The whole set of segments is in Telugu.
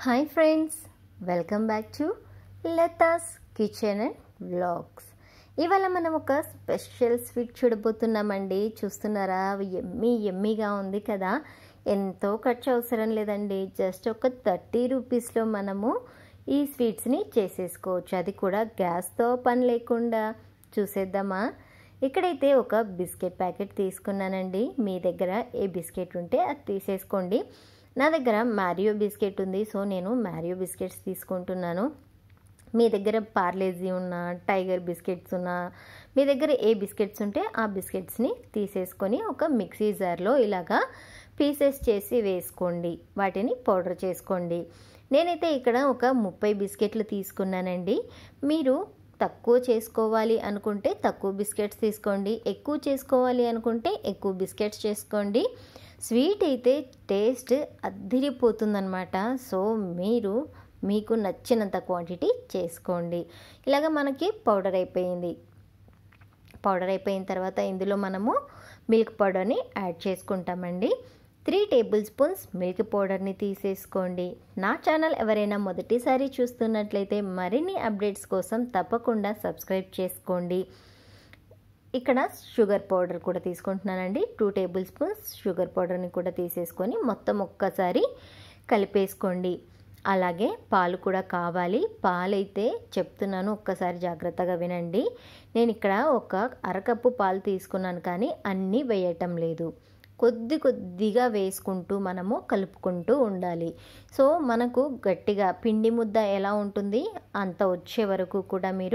hi friends welcome back to Latha's kitchen and vlogs ఇవాళ మనం ఒక స్పెషల్ స్వీట్ చూడబోతున్నామండి చూస్తున్నారా ఎమ్మీ ఎమ్మీగా ఉంది కదా ఎంతో ఖర్చు అవసరం లేదండి జస్ట్ ఒక థర్టీ రూపీస్లో మనము ఈ స్వీట్స్ని చేసేసుకోవచ్చు అది కూడా గ్యాస్తో పని లేకుండా చూసేద్దామా ఇక్కడైతే ఒక బిస్కెట్ ప్యాకెట్ తీసుకున్నానండి మీ దగ్గర ఏ బిస్కెట్ ఉంటే అది తీసేసుకోండి నా దగ్గర మ్యారియో బిస్కెట్ ఉంది సో నేను మ్యారియో బిస్కెట్స్ తీసుకుంటున్నాను మీ దగ్గర పార్లేజీ ఉన్న టైగర్ బిస్కెట్స్ ఉన్న మీ దగ్గర ఏ బిస్కెట్స్ ఉంటే ఆ బిస్కెట్స్ని తీసేసుకొని ఒక మిక్సీ జార్లో ఇలాగా పీసెస్ చేసి వేసుకోండి వాటిని పౌడర్ చేసుకోండి నేనైతే ఇక్కడ ఒక ముప్పై బిస్కెట్లు తీసుకున్నానండి మీరు తక్కువ చేసుకోవాలి అనుకుంటే తక్కువ బిస్కెట్స్ తీసుకోండి ఎక్కువ చేసుకోవాలి అనుకుంటే ఎక్కువ బిస్కెట్స్ చేసుకోండి స్వీట్ అయితే టేస్ట్ అద్దిరిపోతుందనమాట సో మీరు మీకు నచ్చినంత క్వాంటిటీ చేసుకోండి ఇలాగ మనకి పౌడర్ అయిపోయింది పౌడర్ అయిపోయిన తర్వాత ఇందులో మనము మిల్క్ పౌడర్ని యాడ్ చేసుకుంటామండి త్రీ టేబుల్ స్పూన్స్ మిల్క్ పౌడర్ని తీసేసుకోండి నా ఛానల్ ఎవరైనా మొదటిసారి చూస్తున్నట్లయితే మరిన్ని అప్డేట్స్ కోసం తప్పకుండా సబ్స్క్రైబ్ చేసుకోండి ఇక్కడ షుగర్ పౌడర్ కూడా తీసుకుంటున్నానండి టూ టేబుల్ స్పూన్స్ షుగర్ పౌడర్ని కూడా తీసేసుకొని మొత్తం ఒక్కసారి కలిపేసుకోండి అలాగే పాలు కూడా కావాలి పాలైతే చెప్తున్నాను ఒక్కసారి జాగ్రత్తగా వినండి నేను ఇక్కడ ఒక అరకప్పు పాలు తీసుకున్నాను కానీ అన్నీ వేయటం లేదు కొద్ది కొద్దిగా వేసుకుంటూ మనము కలుపుకుంటూ ఉండాలి సో మనకు గట్టిగా పిండి ముద్ద ఎలా ఉంటుంది అంత వచ్చే వరకు కూడా మీరు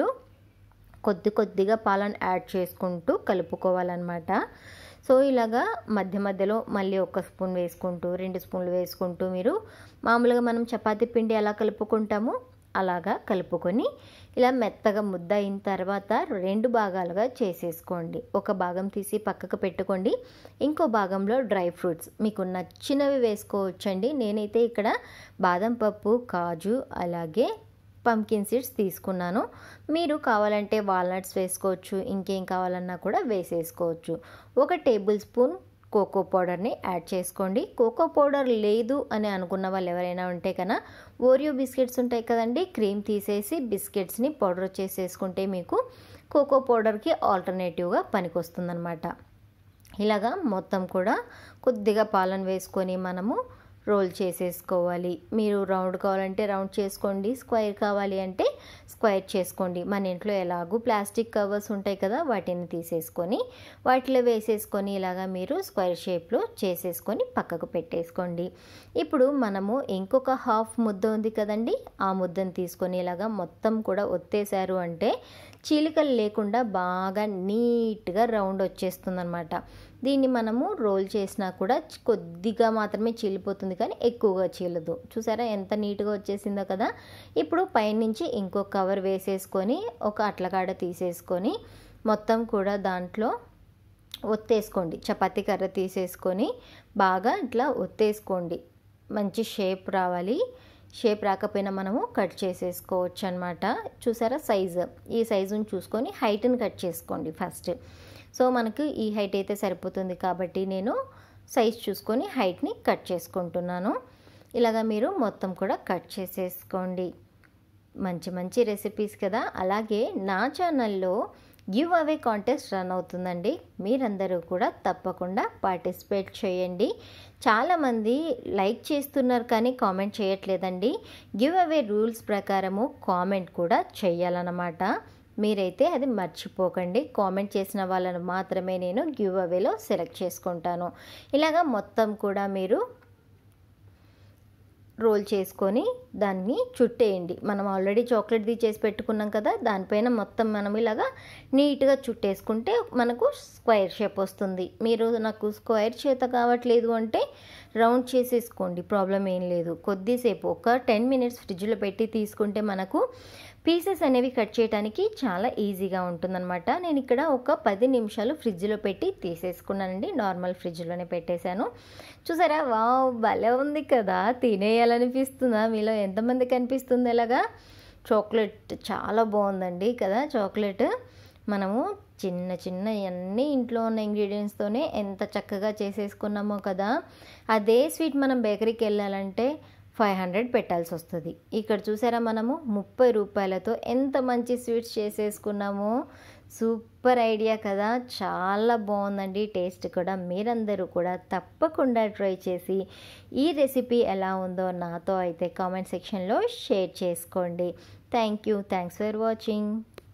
కొద్ది కొద్దిగా పాలను యాడ్ చేసుకుంటూ కలుపుకోవాలన్నమాట సో ఇలాగా మధ్య మధ్యలో మళ్ళీ ఒక స్పూన్ వేసుకుంటూ రెండు స్పూన్లు వేసుకుంటూ మీరు మామూలుగా మనం చపాతీ పిండి ఎలా కలుపుకుంటామో అలాగా కలుపుకొని ఇలా మెత్తగా ముద్ద అయిన తర్వాత రెండు భాగాలుగా చేసేసుకోండి ఒక భాగం తీసి పక్కకు పెట్టుకోండి ఇంకో భాగంలో డ్రై ఫ్రూట్స్ మీకు నచ్చినవి వేసుకోవచ్చండి నేనైతే ఇక్కడ బాదం పప్పు కాజు అలాగే పంకిన్ సీడ్స్ తీసుకున్నాను మీరు కావాలంటే వాల్నట్స్ వేసుకోవచ్చు ఇంకేం కావాలన్నా కూడా వేసేసుకోవచ్చు ఒక టేబుల్ స్పూన్ కోకో పౌడర్ని యాడ్ చేసుకోండి కోకో పౌడర్ లేదు అని అనుకున్న వాళ్ళు ఎవరైనా ఉంటే కన్నా ఓరియో బిస్కెట్స్ ఉంటాయి కదండి క్రీమ్ తీసేసి బిస్కెట్స్ని పౌడర్ చేసేసుకుంటే మీకు కోకో పౌడర్కి ఆల్టర్నేటివ్గా పనికొస్తుందన్నమాట ఇలాగా మొత్తం కూడా కొద్దిగా పాలను వేసుకొని మనము రోల్ చేసేసుకోవాలి మీరు రౌండ్ కావాలంటే రౌండ్ చేసుకోండి స్క్వైర్ కావాలి అంటే స్క్వైర్ చేసుకోండి మన ఇంట్లో ఎలాగూ ప్లాస్టిక్ కవర్స్ ఉంటాయి కదా వాటిని తీసేసుకొని వాటిలో వేసేసుకొని ఇలాగా మీరు స్క్వైర్ షేప్లో చేసేసుకొని పక్కకు పెట్టేసుకోండి ఇప్పుడు మనము ఇంకొక హాఫ్ ముద్ద ఉంది కదండి ఆ ముద్దను తీసుకొని ఇలాగా మొత్తం కూడా ఒత్తేసారు అంటే చీలికలు లేకుండా బాగా నీట్గా రౌండ్ వచ్చేస్తుంది అనమాట దీన్ని మనము రోల్ చేసినా కూడా కొద్దిగా మాత్రమే చీలిపోతుంది కానీ ఎక్కువగా చీలదు చూసారా ఎంత నీట్గా వచ్చేసిందో కదా ఇప్పుడు పైనుంచి ఇంకో కవర్ వేసేసుకొని ఒక అట్లకాడ తీసేసుకొని మొత్తం కూడా దాంట్లో ఒత్తేసుకోండి చపాతీ కర్ర తీసేసుకొని బాగా ఇట్లా ఒత్తేసుకోండి మంచి షేప్ రావాలి షేప్ రాకపోయినా మనము కట్ చేసేసుకోవచ్చు అనమాట చూసారా సైజు ఈ సైజుని చూసుకొని హైట్ని కట్ చేసుకోండి ఫస్ట్ సో మనకు ఈ హైట్ అయితే సరిపోతుంది కాబట్టి నేను సైజ్ చూసుకొని హైట్ని కట్ చేసుకుంటున్నాను ఇలాగా మీరు మొత్తం కూడా కట్ చేసేసుకోండి మంచి మంచి రెసిపీస్ కదా అలాగే నా ఛానల్లో గివ్ అవే కాంటెస్ట్ రన్ అవుతుందండి మీరందరూ కూడా తప్పకుండా పార్టిసిపేట్ చేయండి చాలామంది లైక్ చేస్తున్నారు కానీ కామెంట్ చేయట్లేదండి గివ్ అవే రూల్స్ ప్రకారము కామెంట్ కూడా చేయాలన్నమాట మీరైతే అది మర్చిపోకండి కామెంట్ చేసిన వాళ్ళను మాత్రమే నేను గివ్ అవేలో సెలెక్ట్ చేసుకుంటాను ఇలాగా మొత్తం కూడా మీరు రోల్ చేసుకొని దాన్ని చుట్టేయండి మనం ఆల్రెడీ చాక్లెట్ది చేసి పెట్టుకున్నాం కదా దానిపైన మొత్తం మనం ఇలాగా నీట్గా చుట్టేసుకుంటే మనకు స్క్వేర్ షేప్ వస్తుంది మీరు నాకు స్క్వేర్ చేత కావట్లేదు అంటే రౌండ్ చేసేసుకోండి ప్రాబ్లం ఏం లేదు కొద్దిసేపు ఒక టెన్ మినిట్స్ ఫ్రిడ్జ్లో పెట్టి తీసుకుంటే మనకు పీసెస్ అనేవి కట్ చేయడానికి చాలా ఈజీగా ఉంటుందన్నమాట నేను ఇక్కడ ఒక పది నిమిషాలు ఫ్రిడ్జ్లో పెట్టి తీసేసుకున్నానండి నార్మల్ ఫ్రిడ్జ్లోనే పెట్టేశాను చూసారా వావ్ భలే ఉంది కదా తినేయాలనిపిస్తుందా మీలో ఎంతమంది కనిపిస్తుంది ఎలాగా చాక్లెట్ చాలా బాగుందండి కదా చాక్లెట్ మనము చిన్న చిన్న అన్నీ ఇంట్లో ఉన్న ఇంగ్రీడియంట్స్తోనే ఎంత చక్కగా చేసేసుకున్నామో కదా అదే స్వీట్ మనం బేకరీకి వెళ్ళాలంటే ఫైవ్ హండ్రెడ్ పెట్టాల్సి వస్తుంది ఇక్కడ చూసారా మనము ముప్పై రూపాయలతో ఎంత మంచి స్వీట్స్ చేసేసుకున్నామో సూపర్ ఐడియా కదా చాలా బాగుందండి టేస్ట్ కూడా మీరందరూ కూడా తప్పకుండా ట్రై చేసి ఈ రెసిపీ ఎలా ఉందో నాతో అయితే కామెంట్ సెక్షన్లో షేర్ చేసుకోండి thank you thanks for watching